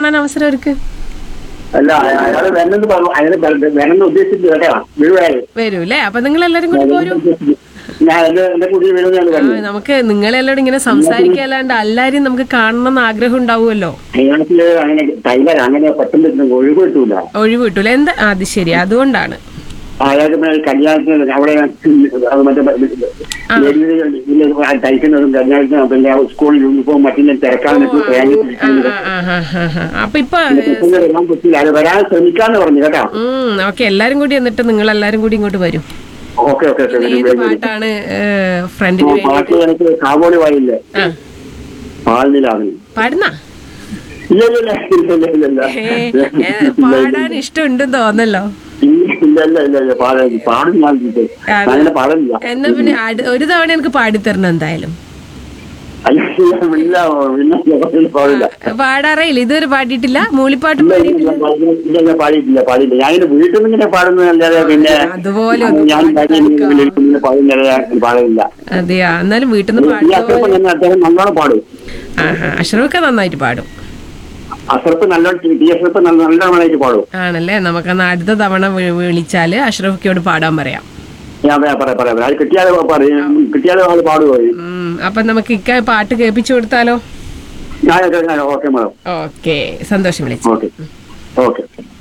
കാണാൻ അവസരം അവർക്ക് അല്ല അയാള് വേണമെന്ന് പറഞ്ഞു അയാള് വേണമെന്ന് ഉദ്ദേശിച്ചിട്ട് കേട്ടോ വീഴുവായി വരൂ അല്ലേ അപ്പൊ നിങ്ങൾ എല്ലാരും കൂടി പോരൂ ഞാൻ എന്റെ എന്റെ കുട്ടി വീഴുന്നതാണ് ആ, പറഞ്ഞത് നമുക്ക് നിങ്ങളെല്ലാരും ഇങ്ങനെ സംസാരിക്കല്ലാണ്ട് എല്ലാരും നമുക്ക് കാണണം എന്ന് ആഗ്രഹം ഉണ്ടാവുമല്ലോ അയാൾക്ക് അങ്ങനെ ടൈലർ അങ്ങനെ പെട്ടെന്ന് ഒഴിവ് കിട്ടൂല ഒഴിവ് കിട്ടൂല എന്താ ആ, അത് ശരി അതുകൊണ്ടാണ് അയാൾക്ക് പിന്നെ കല്യാണത്തിന് അവിടെ അത് മറ്റേ തയ്ക്കുന്നതും കല്യാണത്തിനും പിന്നെ സ്കൂളിൽ യൂണിഫോം മറ്റിനെ തിരക്കാൻ ആ, ആ, ആ, ആ, ആ. അപ്പൊ ഇപ്പൊ വരാൻ പറ്റില്ല അത് വരാൻ ശ്രമിക്കാന്ന് പറഞ്ഞു കേട്ടോ ഉം ഓക്കെ എല്ലാരും കൂടി എന്നിട്ട് നിങ്ങൾ എല്ലാരും കൂടി ഇങ്ങോട്ട് വരും ഓക്കെ ഓക്കെ ഏത് പാട്ടാണ് ഫ്രണ്ടിന് വേണ്ടി പാട്ട് എനിക്ക് കാവോളി വായില്ലേ ആ പാലിലാണ് പാടുന്ന ഇല്ല ഇല്ല ഇല്ല ഇല്ല ഇല്ല ഇല്ല ഏ, ഏ, പാടാൻ ഇഷ്ടമുണ്ടെന്ന് തോന്നല്ലോ ഇല്ല ഇല്ല ഇല്ല ഇല്ല പാടാൻ പാടും ഞാൻ ഇത്. ഞാൻ അങ്ങനെ പാടില്ല എന്നാ പിന്നെ അട്- ഒരു തവണ എനിക്ക് പാടിത്തരണം എന്തായാലും അല്ല ഇല്ല ഇല്ല ഇല്ല പാടില്ല പാടാറയില്ല ഇതുവരെ പാടിയിട്ടില്ല മൂളിപ്പാട്ട് ഇല്ല പാടി ഇല്ല ഇല്ല ഇല്ല പാടിയിട്ടില്ല പാടിയില്ല ഞാനിത് വീട്ടിൽ നിന്ന് ഇങ്ങനെ പാടുന്നതല്ലാതെ പിന്നെ അതുപോലെ ഒന്നും ഞാൻ ഇങ്ങനെ പാടുന്നതല്ലാതെ ഞാൻ പാടില്ല അതെയാ എന്നാലും വീട്ടിൽ നിന്ന് ഈ പാടുന്ന അസർപ്പ് ഞാൻ അദ്ദേഹം നല്ലോണം പാടും ആഹാ അഷ്റഫൊക്കെ നന്നായിട്ട് പാടും അസർപ്പ് നല്ലോണം ടി അസർപ്പ് നല്ല നല്ലോണമായിട്ട് പാടും ആണല്ലേ നമുക്കന്ന് അടുത്ത തവണ വി- വിളിച്ചാല് അഷ്റഫിക്കോട് പാടാൻ പറയാം ഞാൻ പറയാം പറയാം പറയാം അത് കിട്ടിയാൽ പറയും കിട്ടിയാൽ ആൾ പാടുമോ ഉം, അപ്പൊ നമുക്ക് ഇക്ക പാട്ട് കേൾപ്പിച്ചു കൊടുത്താലോ ഞാൻ ഓക്കെ മാഡം ഓക്കെ സന്തോഷം വിളിച്ചു ഓക്കെ ഓക്കെ